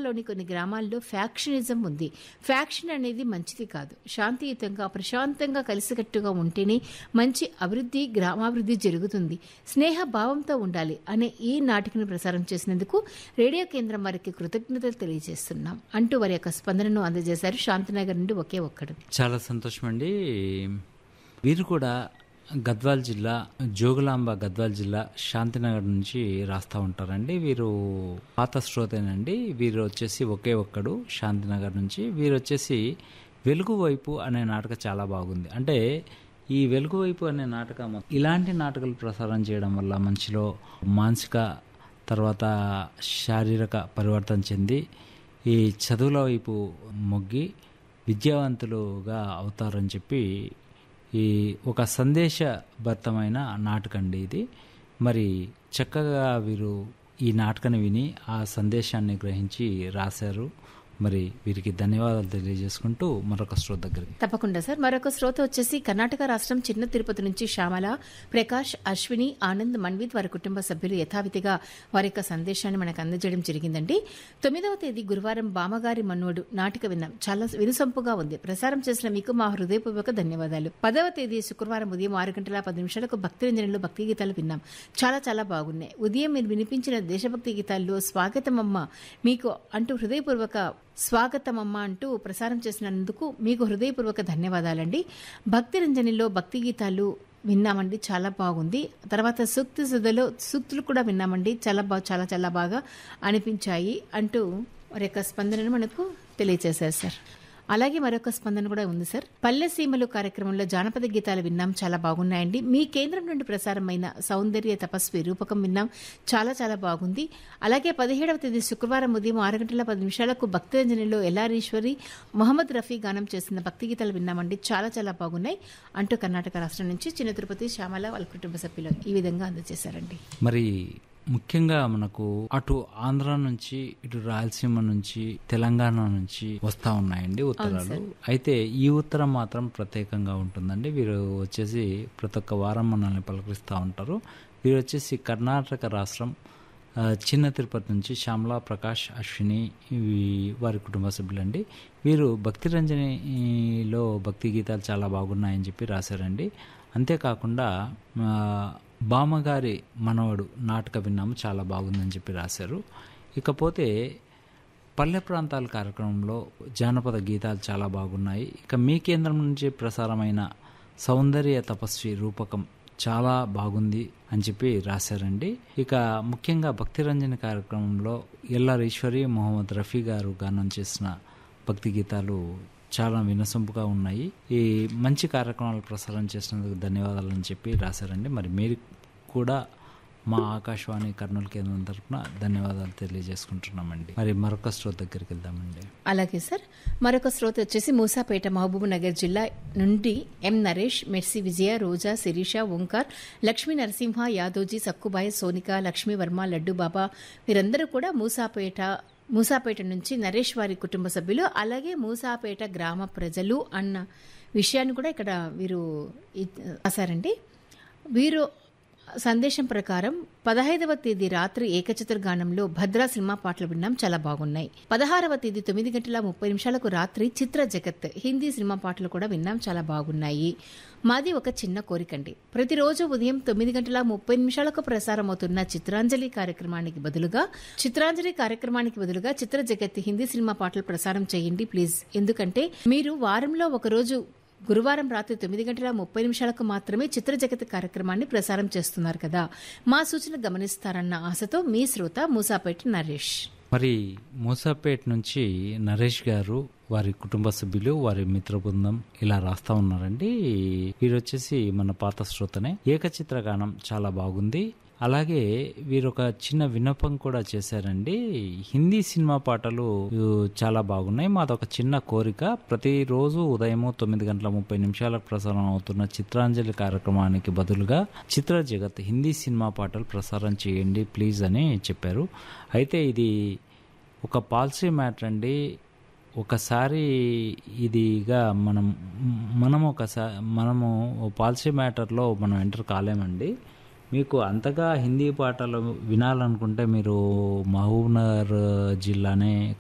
జిల్లాలోని కొన్ని గ్రామాల్లో ఫ్యాక్షనిజం ఉంది ఫ్యాక్షన్ అనేది మంచిది కాదు శాంతియుతంగా ప్రశాంతంగా కలిసికట్టుగా ఉంటేనే మంచి అభివృద్ధి గ్రామాభివృద్ధి జరుగుతుంది స్నేహ భావంతో ఉండాలి అనే ఈ నాటికను ప్రసారం చేసినందుకు రేడియో కేంద్రం వారికి కృతజ్ఞతలు తెలియజేస్తున్నాం అంటూ వారి యొక్క స్పందనను అందజేశారు శాంతినగర్ నుండి ఒకే ఒక్కడు చాలా సంతోషం అండి వీరు కూడా గద్వాల్ జిల్లా జోగులాంబ గద్వాల్ జిల్లా శాంతినగర్ నుంచి రాస్తూ ఉంటారండి వీరు పాత శ్రోతేనండి వీరు వచ్చేసి ఒకే ఒక్కడు శాంతినగర్ నుంచి వీరు వచ్చేసి వెలుగు వైపు అనే నాటకం చాలా బాగుంది అంటే ఈ వెలుగు వైపు అనే నాటకం ఇలాంటి నాటకాలు ప్రసారం చేయడం వల్ల మనిషిలో మానసిక తర్వాత శారీరక పరివర్తన చెంది ఈ చదువుల వైపు మొగ్గి విద్యావంతులుగా అవుతారని చెప్పి ఈ ఒక సందేశభరితమైన నాటకండి ఇది మరి చక్కగా వీరు ఈ నాటకాన్ని విని ఆ సందేశాన్ని గ్రహించి రాశారు మరి వీరికి ధన్యవాదాలు తెలియజేసుకుంటూ మరొక శ్రోత దగ్గరికి తప్పకుండా సార్ మరొక శ్రోత వచ్చేసి కర్ణాటక రాష్ట్రం చిన్న తిరుపతి నుంచి శ్యామల ప్రకాష్ అశ్విని ఆనంద్ మన్విత్ వారి కుటుంబ సభ్యులు యథావిధిగా వారి యొక్క సందేశాన్ని మనకు అందజేయడం జరిగిందండి తొమ్మిదవ తేదీ గురువారం బామగారి మన్నోడు నాటిక విన్నాం చాలా వినుసంపుగా ఉంది ప్రసారం చేసిన మీకు మా హృదయపూర్వక ధన్యవాదాలు పదవ తేదీ శుక్రవారం ఉదయం ఆరు గంటల పది నిమిషాలకు భక్తి రంజనలో భక్తి గీతాలు విన్నాం చాలా చాలా బాగున్నాయి ఉదయం మీరు వినిపించిన దేశభక్తి గీతాల్లో స్వాగతం అమ్మ మీకు అంటూ హృదయపూర్వక స్వాగతమమ్మ అంటూ ప్రసారం చేసినందుకు మీకు హృదయపూర్వక ధన్యవాదాలండి భక్తి రంజనిలో భక్తి గీతాలు విన్నామండి చాలా బాగుంది తర్వాత సూక్తి సుధలో సూక్తులు కూడా విన్నామండి చాలా బాగా చాలా చాలా బాగా అనిపించాయి అంటూ వారి యొక్క స్పందనను మనకు తెలియజేశారు సార్ అలాగే మరొక స్పందన కూడా ఉంది సార్ పల్లె సీమలు కార్యక్రమంలో జానపద గీతాలు విన్నాం చాలా బాగున్నాయండి మీ కేంద్రం నుండి ప్రసారమైన సౌందర్య తపస్వి రూపకం విన్నాం చాలా చాలా బాగుంది అలాగే పదిహేడవ తేదీ శుక్రవారం ఉదయం ఆరు గంటల పది నిమిషాలకు భక్తిరంజనిలో ఎల్లారీశ్వరి మొహమ్మద్ రఫీ గానం చేసిన భక్తి గీతాలు విన్నామండి చాలా చాలా బాగున్నాయి అంటూ కర్ణాటక రాష్ట్రం నుంచి చిన్న తిరుపతి శ్యామల వాళ్ళ కుటుంబ సభ్యులు ఈ విధంగా అందజేశారండి మరి ముఖ్యంగా మనకు అటు ఆంధ్ర నుంచి ఇటు రాయలసీమ నుంచి తెలంగాణ నుంచి వస్తా ఉన్నాయండి ఉత్తరాలు అయితే ఈ ఉత్తరం మాత్రం ప్రత్యేకంగా ఉంటుందండి వీరు వచ్చేసి ప్రతి ఒక్క వారం మనల్ని పలకరిస్తూ ఉంటారు వీరు వచ్చేసి కర్ణాటక రాష్ట్రం ఆ, చిన్న తిరుపతి నుంచి శ్యామలా ప్రకాష్ అశ్విని ఇవి వారి కుటుంబ సభ్యులండి వీరు భక్తి రంజనిలో భక్తి గీతాలు చాలా బాగున్నాయని చెప్పి రాశారండి అంతేకాకుండా ఆ, బామ్మగారి మనవడు నాటక విన్నాము చాలా బాగుందని చెప్పి రాశారు ఇకపోతే పల్లె ప్రాంతాల కార్యక్రమంలో జానపద గీతాలు చాలా బాగున్నాయి ఇక మీ కేంద్రం నుంచి ప్రసారమైన సౌందర్య తపస్వి రూపకం చాలా బాగుంది అని చెప్పి రాశారండి ఇక ముఖ్యంగా భక్తిరంజని కార్యక్రమంలో ఎల్ఆర్ ఈశ్వరి మొహమ్మద్ రఫీ గారు గానం చేసిన భక్తి గీతాలు చాలా వినసొంపుగా ఉన్నాయి ఈ మంచి కార్యక్రమాలు ప్రసారం చేసినందుకు ధన్యవాదాలు అని చెప్పి రాశారండి మరి మీరు కూడా మా ఆకాశవాణి కర్నూలు కేంద్రం తరఫున ధన్యవాదాలు తెలియజేసుకుంటున్నామండి మరి మరొక శ్రోత దగ్గరికి వెళ్దామండి అలాగే సార్ మరొక శ్రోత వచ్చేసి మూసాపేట మహబూబ్ నగర్ జిల్లా నుండి ఎం నరేష్ మెర్సి విజయ రోజా శిరీష ఓంకార్ లక్ష్మీ నరసింహ యాదోజీ సక్కుబాయ్ సోనిక లక్ష్మీ వర్మ లడ్డు బాబా వీరందరూ కూడా మూసాపేట మూసాపేట నుంచి నరేష్ వారి కుటుంబ సభ్యులు అలాగే మూసాపేట గ్రామ ప్రజలు అన్న విషయాన్ని కూడా ఇక్కడ వీరు ఇ- రాశారండి వీరు సందేశం ప్రకారం పదహైదవ తేదీ రాత్రి ఏకచిత్రగానంలో భద్రా సినిమా పాటలు విన్నాం చాలా బాగున్నాయి పదహారవ తేదీ తొమ్మిది గంటల ముప్పై నిమిషాలకు రాత్రి చిత్ర జగత్ హిందీ సినిమా పాటలు కూడా విన్నాం చాలా బాగున్నాయి మాది ఒక చిన్న కోరికండి ప్రతిరోజు ఉదయం తొమ్మిది గంటల ముప్పై నిమిషాలకు ప్రసారం అవుతున్న చిత్రాంజలి కార్యక్రమానికి బదులుగా చిత్రాంజలి కార్యక్రమానికి బదులుగా చిత్ర జగత్ హిందీ సినిమా పాటలు ప్రసారం చేయండి ప్లీజ్ ఎందుకంటే మీరు వారంలో ఒకరోజు గురువారం రాత్రి తొమ్మిది గంటల ముప్పై నిమిషాలకు మాత్రమే చిత్ర జగత్ కార్యక్రమాన్ని ప్రసారం చేస్తున్నారు కదా మా సూచన గమనిస్తారన్న ఆశతో మీ శ్రోత మూసాపేట నరేష్ మరి మూసాపేట్ నుంచి నరేష్ గారు వారి కుటుంబ సభ్యులు వారి మిత్ర బృందం ఇలా రాస్తా ఉన్నారండి వీరు వచ్చేసి మన పాత శ్రోతనే ఏకచిత్ర గానం చాలా బాగుంది అలాగే వీరు ఒక చిన్న విన్నపం కూడా చేశారండి హిందీ సినిమా పాటలు ఉ, చాలా బాగున్నాయి మాదొక చిన్న కోరిక ప్రతిరోజు ఉదయం తొమ్మిది గంటల ముప్పై నిమిషాలకు ప్రసారం అవుతున్న చిత్రాంజలి కార్యక్రమానికి బదులుగా చిత్ర జగత్ హిందీ సినిమా పాటలు ప్రసారం చేయండి ప్లీజ్ అని చెప్పారు అయితే ఇది ఒక పాలసీ మ్యాటర్ అండి ఒకసారి ఇదిగా మనం మనం ఒకసారి మనము పాలసీ మ్యాటర్లో మనం ఎంటర్ కాలేమండి మీకు అంతగా హిందీ పాటలు వినాలనుకుంటే మీరు మహబూబ్నగర్ జిల్లానే